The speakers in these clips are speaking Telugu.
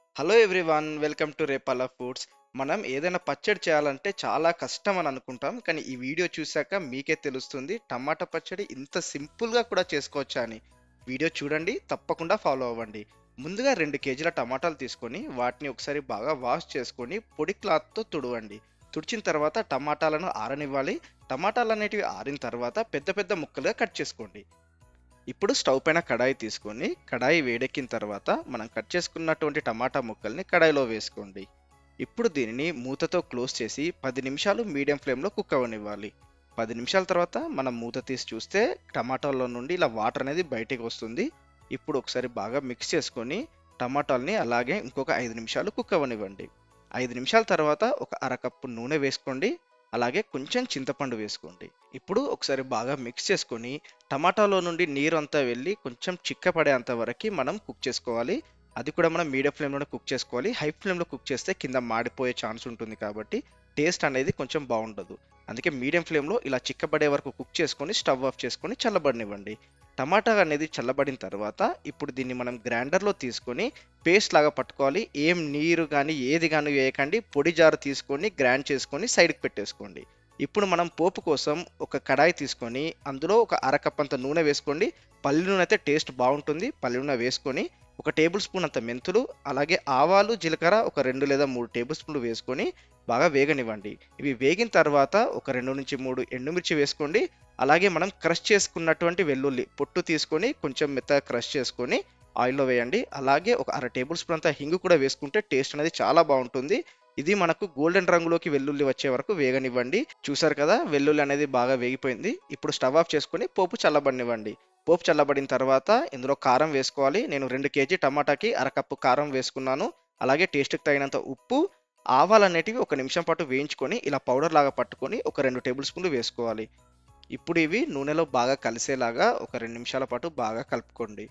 hello everyone welcome to Repala foods మనం ఏదైనా పచ్చడి చేయాలంటే చాలా కష్టం అని అనుకుంటాం కానీ ఈ వీడియో చూశాక మీకే తెలుస్తుంది టమాటా పచ్చడి ఇంత సింపుల్గా కూడా చేసుకోవచ్చా అని వీడియో చూడండి తప్పకుండా ఫాలో అవ్వండి ముందుగా రెండు కేజీల టమాటాలు తీసుకొని వాటిని ఒకసారి బాగా వాష్ చేసుకొని పొడి క్లాత్తో తుడవండి తుడిచిన తర్వాత టమాటాలను ఆరనివ్వాలి టమాటాలు అనేటివి ఆరిన తర్వాత పెద్ద పెద్ద ముక్కలుగా కట్ చేసుకోండి ఇప్పుడు స్టవ్ పైన కడాయి తీసుకొని కడాయి వేడెక్కిన తర్వాత మనం కట్ చేసుకున్నటువంటి టమాటా ముక్కల్ని కడాయిలో వేసుకోండి ఇప్పుడు దీనిని మూతతో క్లోజ్ చేసి పది నిమిషాలు మీడియం ఫ్లేమ్లో కుక్ అవ్వనివ్వాలి పది నిమిషాల తర్వాత మనం మూత తీసి చూస్తే టమాటాల్లో నుండి ఇలా వాటర్ అనేది బయటికి వస్తుంది ఇప్పుడు ఒకసారి బాగా మిక్స్ చేసుకొని టమాటాలని అలాగే ఇంకొక ఐదు నిమిషాలు కుక్ అవ్వనివ్వండి ఐదు నిమిషాల తర్వాత ఒక అరకప్పు నూనె వేసుకోండి అలాగే కొంచెం చింతపండు వేసుకోండి ఇప్పుడు ఒకసారి బాగా మిక్స్ చేసుకొని టమాటాలో నుండి నీరు అంతా వెళ్ళి కొంచెం చిక్కపడేంత వరకు మనం కుక్ చేసుకోవాలి అది కూడా మనం మీడియం ఫ్లేమ్లోనే కుక్ చేసుకోవాలి హై ఫ్లేమ్లో కుక్ చేస్తే కింద మాడిపోయే ఛాన్స్ ఉంటుంది కాబట్టి టేస్ట్ అనేది కొంచెం బాగుండదు అందుకే మీడియం ఫ్లేమ్లో ఇలా చిక్కబడే వరకు కుక్ చేసుకొని స్టవ్ ఆఫ్ చేసుకొని చల్లబడనివ్వండి టమాటా అనేది చల్లబడిన తర్వాత ఇప్పుడు దీన్ని మనం గ్రైండర్లో తీసుకొని పేస్ట్ లాగా పట్టుకోవాలి ఏం నీరు కానీ ఏది కానీ వేయకండి పొడి జారు తీసుకొని గ్రైండ్ చేసుకొని సైడ్కి పెట్టేసుకోండి ఇప్పుడు మనం పోపు కోసం ఒక కడాయి తీసుకొని అందులో ఒక అరకప్ అంత నూనె వేసుకోండి పల్లి నూనె అయితే టేస్ట్ బాగుంటుంది పల్లి నూనె వేసుకొని ఒక టేబుల్ స్పూన్ అంత మెంతులు అలాగే ఆవాలు జీలకర్ర ఒక రెండు లేదా మూడు టేబుల్ స్పూన్లు వేసుకొని బాగా వేగనివ్వండి ఇవి వేగిన తర్వాత ఒక రెండు నుంచి మూడు ఎండుమిర్చి వేసుకోండి అలాగే మనం క్రష్ చేసుకున్నటువంటి వెల్లుల్లి పొట్టు తీసుకొని కొంచెం మెత్తగా క్రష్ చేసుకొని ఆయిల్లో వేయండి అలాగే ఒక అర టేబుల్ స్పూన్ అంత హింగు కూడా వేసుకుంటే టేస్ట్ అనేది చాలా బాగుంటుంది ఇది మనకు గోల్డెన్ రంగులోకి వెల్లుల్లి వచ్చే వరకు వేగనివ్వండి చూసారు కదా వెల్లుల్లి అనేది బాగా వేగిపోయింది ఇప్పుడు స్టవ్ ఆఫ్ చేసుకొని పోపు చల్లబడినివ్వండి పోపు చల్లబడిన తర్వాత ఇందులో కారం వేసుకోవాలి నేను రెండు కేజీ టమాటాకి అరకప్పు కారం వేసుకున్నాను అలాగే టేస్ట్కి తగినంత ఉప్పు ఆవాలు అనేటివి ఒక నిమిషం పాటు వేయించుకొని ఇలా పౌడర్ లాగా పట్టుకొని ఒక రెండు టేబుల్ స్పూన్లు వేసుకోవాలి ఇప్పుడు ఇవి నూనెలో బాగా కలిసేలాగా ఒక రెండు నిమిషాల పాటు బాగా కలుపుకోండి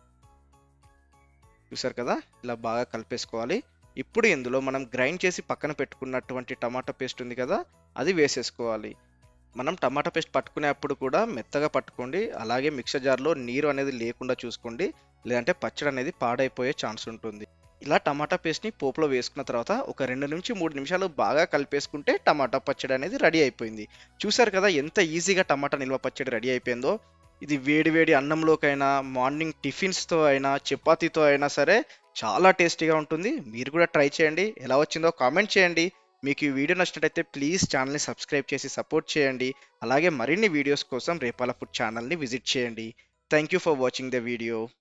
చూసారు కదా ఇలా బాగా కలిపేసుకోవాలి ఇప్పుడు ఇందులో మనం గ్రైండ్ చేసి పక్కన పెట్టుకున్నటువంటి టమాటా పేస్ట్ ఉంది కదా అది వేసేసుకోవాలి మనం టమాటా పేస్ట్ పట్టుకునేప్పుడు కూడా మెత్తగా పట్టుకోండి అలాగే మిక్సర్ జార్లో నీరు అనేది లేకుండా చూసుకోండి లేదంటే పచ్చడి అనేది పాడైపోయే ఛాన్స్ ఉంటుంది ఇలా టమాటా పేస్ట్ని పోపులో వేసుకున్న తర్వాత ఒక రెండు నుంచి మూడు నిమిషాలు బాగా కలిపేసుకుంటే టమాటా పచ్చడి అనేది రెడీ అయిపోయింది చూసారు కదా ఎంత ఈజీగా టమాటా నిల్వ పచ్చడి రెడీ అయిపోయిందో ఇది వేడి వేడి అన్నంలోకైనా మార్నింగ్ టిఫిన్స్తో అయినా చపాతీతో అయినా సరే చాలా టేస్టీగా ఉంటుంది మీరు కూడా ట్రై చేయండి ఎలా వచ్చిందో కామెంట్ చేయండి మీకు ఈ వీడియో నచ్చినట్టయితే ప్లీజ్ ఛానల్ని సబ్స్క్రైబ్ చేసి సపోర్ట్ చేయండి అలాగే మరిన్ని వీడియోస్ కోసం రేపాల ఫుడ్ ఛానల్ని విజిట్ చేయండి thank you for watching the video